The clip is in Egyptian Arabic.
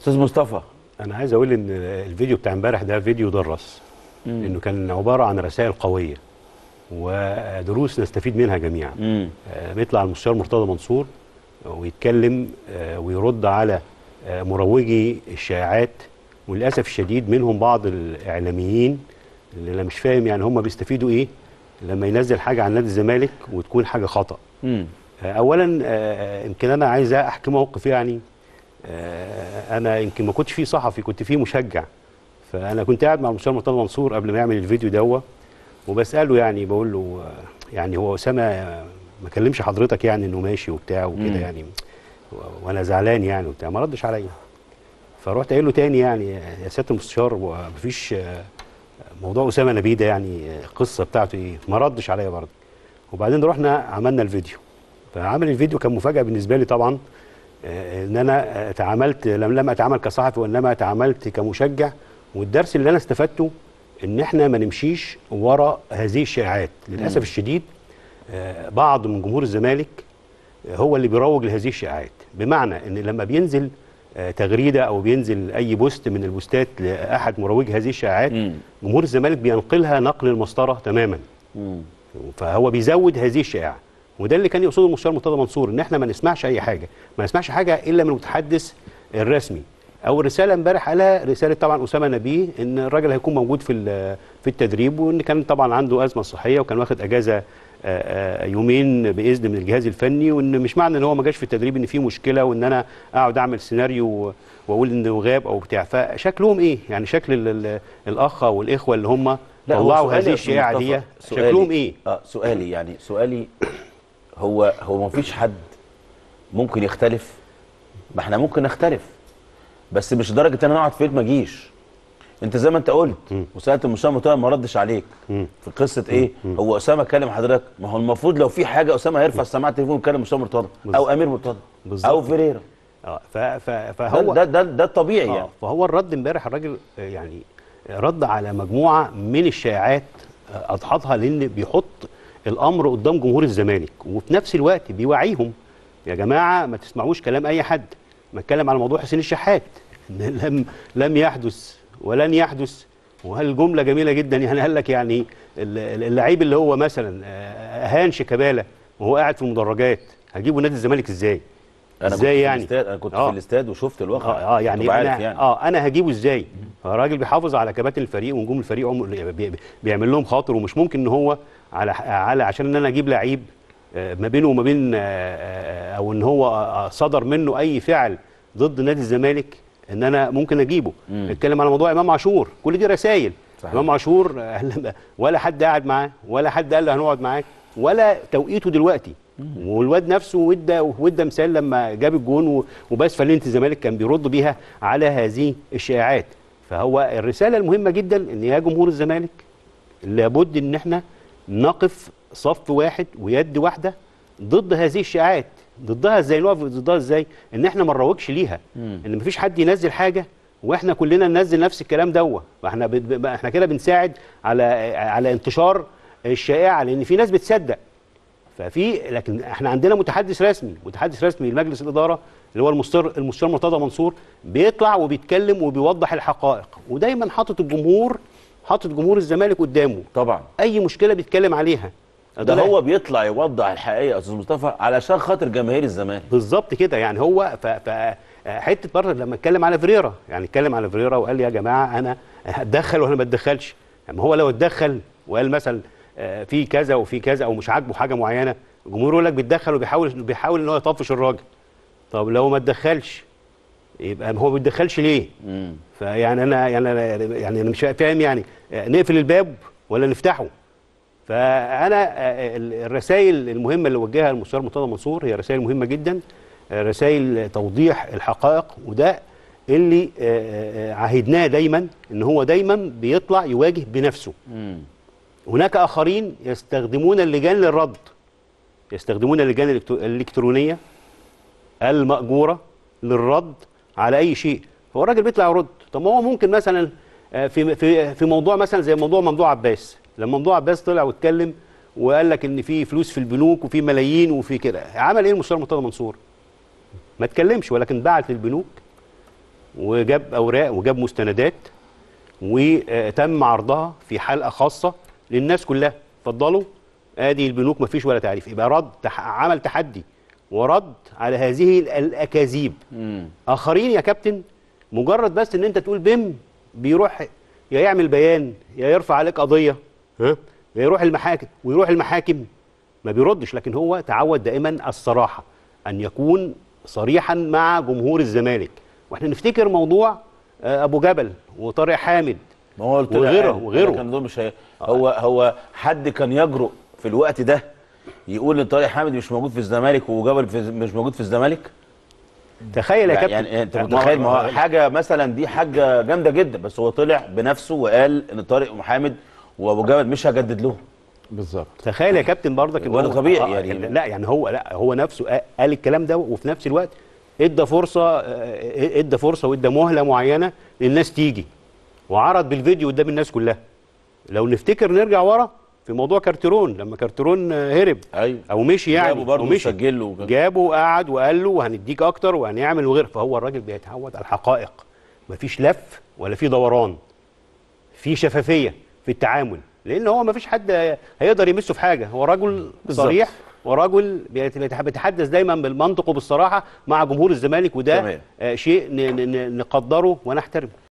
استاذ مصطفى انا عايز اقول ان الفيديو بتاع امبارح ده فيديو درس انه كان عباره عن رسائل قويه ودروس نستفيد منها جميعا امم آه، بيطلع المستشار مرتضى منصور ويتكلم آه، ويرد على آه، مروجي الشائعات وللاسف الشديد منهم بعض الاعلاميين اللي انا مش فاهم يعني هم بيستفيدوا ايه لما ينزل حاجه عن نادي الزمالك وتكون حاجه خطا امم آه، اولا آه، يمكن انا عايز احكي موقف يعني آه، انا يمكن ما كنتش فيه صحفي كنت فيه مشجع فانا كنت قاعد مع المستشار مرتضى منصور قبل ما يعمل الفيديو دوت وبساله يعني بقول له آه، يعني هو اسامه آه، ما كلمش حضرتك يعني انه ماشي وبتاع وكده مم. يعني و- وانا زعلان يعني وبتاع ما ردش عليا فرحت قايل له تاني يعني يا سياده المستشار هو مفيش آه، موضوع اسامه نبيه ده يعني آه، القصه بتاعته ايه ما ردش عليا برضه وبعدين رحنا عملنا الفيديو فعمل الفيديو كان مفاجاه بالنسبه لي طبعا آه، ان انا آه، تعاملت لم لم اتعامل كصحفي وانما تعاملت كمشجع والدرس اللي انا استفدته ان احنا ما نمشيش ورا هذه الشائعات للاسف الشديد آه، بعض من جمهور الزمالك آه، هو اللي بيروج لهذه الشائعات بمعنى ان لما بينزل آه، تغريده او بينزل اي بوست من البوستات لاحد مروجي هذه الشائعات مم. جمهور الزمالك بينقلها نقل المسطره تماما امم فهو بيزود هذه الشائعه وده اللي كان يقصده المستشار مرتضى منصور ان احنا ما نسمعش اي حاجه ما نسمعش حاجه الا من المتحدث الرسمي او الرساله امبارح قالها رساله طبعا اسامه نبيه ان الراجل هيكون موجود في ال- في التدريب وان كان طبعا عنده ازمه صحيه وكان واخد اجازه آه، آه، يومين باذن من الجهاز الفني وان مش معنى ان هو ما جاش في التدريب ان في مشكله وان انا اقعد اعمل سيناريو واقول انه غاب او بتاع فشكلهم ايه يعني شكل ال- ال- الاخ او الاخوه اللي هم هو طلعوا سؤالي هذه يا الشائعه أستاذ دي مصطفى، سؤالي- شكلهم ايه اه سؤالي يعني سؤالي هو هو ما فيش حد ممكن يختلف ما احنا ممكن نختلف بس مش لدرجه ان انا اقعد في البيت ما اجيش انت زي ما انت قلت وسالت المستشار مرتضى ما ردش عليك في قصه ايه هو اسامه كلم حضرتك ما هو المفروض لو في حاجه اسامه هيرفع السماعه التليفون ويكلم المستشار مرتضى او بالظبط. امير مرتضى بالظبط. او فيريرا اه ف ف ده فهو ده ده, ده الطبيعي آه يعني فهو الرد امبارح الراجل آه، يعني رد على مجموعه من الشائعات آه، اضحتها لان بيحط الامر قدام جمهور الزمالك وفي نفس الوقت بيوعيهم يا جماعه ما تسمعوش كلام اي حد ما اتكلم على موضوع حسين الشحات ان لم لم يحدث ولن يحدث وهل جمله جميله جدا يعني قال لك يعني ال- ال- اللعيب اللي هو مثلا آه، اهان شيكابالا وهو قاعد في المدرجات هجيبه نادي الزمالك ازاي؟ انا كنت ازاي في يعني؟ الاستاد انا كنت آه. في الاستاد وشفت الواقع اه, آه يعني تبقى انا عارف يعني اه انا هجيبه ازاي الراجل بيحافظ على كباتن الفريق ونجوم الفريق هم بي- بي- بيعمل لهم خاطر ومش ممكن ان هو على على عشان ان انا اجيب لعيب آه، ما بينه وما بين آه، آه، او ان هو آه، صدر منه اي فعل ضد نادي الزمالك ان انا ممكن اجيبه مم. اتكلم على موضوع امام عاشور كل دي رسائل صحيح. امام عاشور آه، لما- ولا حد قاعد معاه ولا حد قال له هنقعد معاك ولا توقيته دلوقتي والواد نفسه ودى ودى مثال لما جاب الجون و- وبس فلينة الزمالك كان بيرد بيها على هذه الشائعات فهو الرساله المهمه جدا ان يا جمهور الزمالك لابد ان احنا نقف صف واحد ويد واحده ضد هذه الشائعات ضدها ازاي نقف ضدها ازاي ان احنا ما نروجش ليها مم. ان مفيش حد ينزل حاجه واحنا كلنا ننزل نفس الكلام دوه فاحنا بد- ب- احنا كده بنساعد على على انتشار الشائعه لان في ناس بتصدق ففي لكن احنا عندنا متحدث رسمي متحدث رسمي لمجلس الاداره اللي هو المستشار المستشار مرتضى منصور بيطلع وبيتكلم وبيوضح الحقائق ودايما حاطط الجمهور حاطط جمهور الزمالك قدامه طبعا اي مشكله بيتكلم عليها ده هو بيطلع يوضح الحقيقه يا استاذ مصطفى علشان خاطر جماهير الزمالك بالظبط كده يعني هو ف, ف حته برضه لما اتكلم على فريرا يعني اتكلم على فريرا وقال يا جماعه انا اتدخل وانا ما اتدخلش اما هو لو اتدخل وقال مثلا آه، في كذا وفي كذا او مش عاجبه حاجه معينه الجمهور يقول لك بيتدخل وبيحاول بيحاول ان هو يطفش الراجل طب لو ما اتدخلش يبقى هو ما بيتدخلش ليه؟ مم. فيعني انا يعني أنا يعني انا مش فاهم يعني آه، نقفل الباب ولا نفتحه فانا آه، ال- الرسائل المهمه اللي وجهها المستشار مرتضى منصور هي رسائل مهمه جدا آه، رسائل توضيح الحقائق وده اللي آه، آه، عهدناه دايما ان هو دايما بيطلع يواجه بنفسه مم. هناك اخرين يستخدمون اللجان للرد يستخدمون اللجان الإلكترو- الالكترونيه المأجوره للرد على اي شيء هو الراجل بيطلع يرد طب ما هو ممكن مثلا آه، في في في موضوع مثلا زي موضوع ممدوح عباس لما ممدوح عباس طلع واتكلم وقال لك ان في فلوس في البنوك وفي ملايين وفي كده عمل ايه المستشار مرتضى منصور ما اتكلمش ولكن بعت للبنوك وجاب اوراق وجاب مستندات وتم عرضها في حلقه خاصه للناس كلها اتفضلوا ادي البنوك مفيش ولا تعريف يبقى رد تح... عمل تحدي ورد على هذه ال- الاكاذيب اخرين يا كابتن مجرد بس ان انت تقول بيم بيروح يا يعمل بيان يا يرفع عليك قضيه ها يا يروح المحاكم ويروح المحاكم ما بيردش لكن هو تعود دائما الصراحه ان يكون صريحا مع جمهور الزمالك واحنا نفتكر موضوع آه، ابو جبل وطارق حامد ما هو قلت له وغيره- عادي. وغيره. كان دول مش هي... هو هو حد كان يجرؤ في الوقت ده يقول ان طارق حامد مش موجود في الزمالك وجبل في مش موجود في الزمالك تخيل يا كابتن يعني انت متخيل ما هو حاجه مثلا دي حاجه جامده جدا بس هو طلع بنفسه وقال ان طارق حامد وابو جبل مش هجدد لهم بالظبط تخيل يا كابتن برضك إن وده هو- طبيعي آه، يعني. لا يعني هو لا هو نفسه قال- قال الكلام ده وفي نفس الوقت ادى فرصه آه، ادى فرصه وادى مهله معينه للناس تيجي وعرض بالفيديو قدام الناس كلها لو نفتكر نرجع ورا في موضوع كارترون لما كارترون آه، هرب ايوه او مشي يعني جابه برضه أو مشي وسجل له وكده. جابه وقعد وقال له وهنديك اكتر وهنعمل وغيره فهو الراجل بيتعود على الحقائق مفيش لف ولا في دوران في شفافيه في التعامل لان هو مفيش حد هيقدر يمسه في حاجه هو رجل بالظبط. صريح ورجل بيت- بيتح- بيتحدث دايما بالمنطق وبالصراحه مع جمهور الزمالك وده تمام. آه، شيء ن- ن- ن- نقدره ونحترمه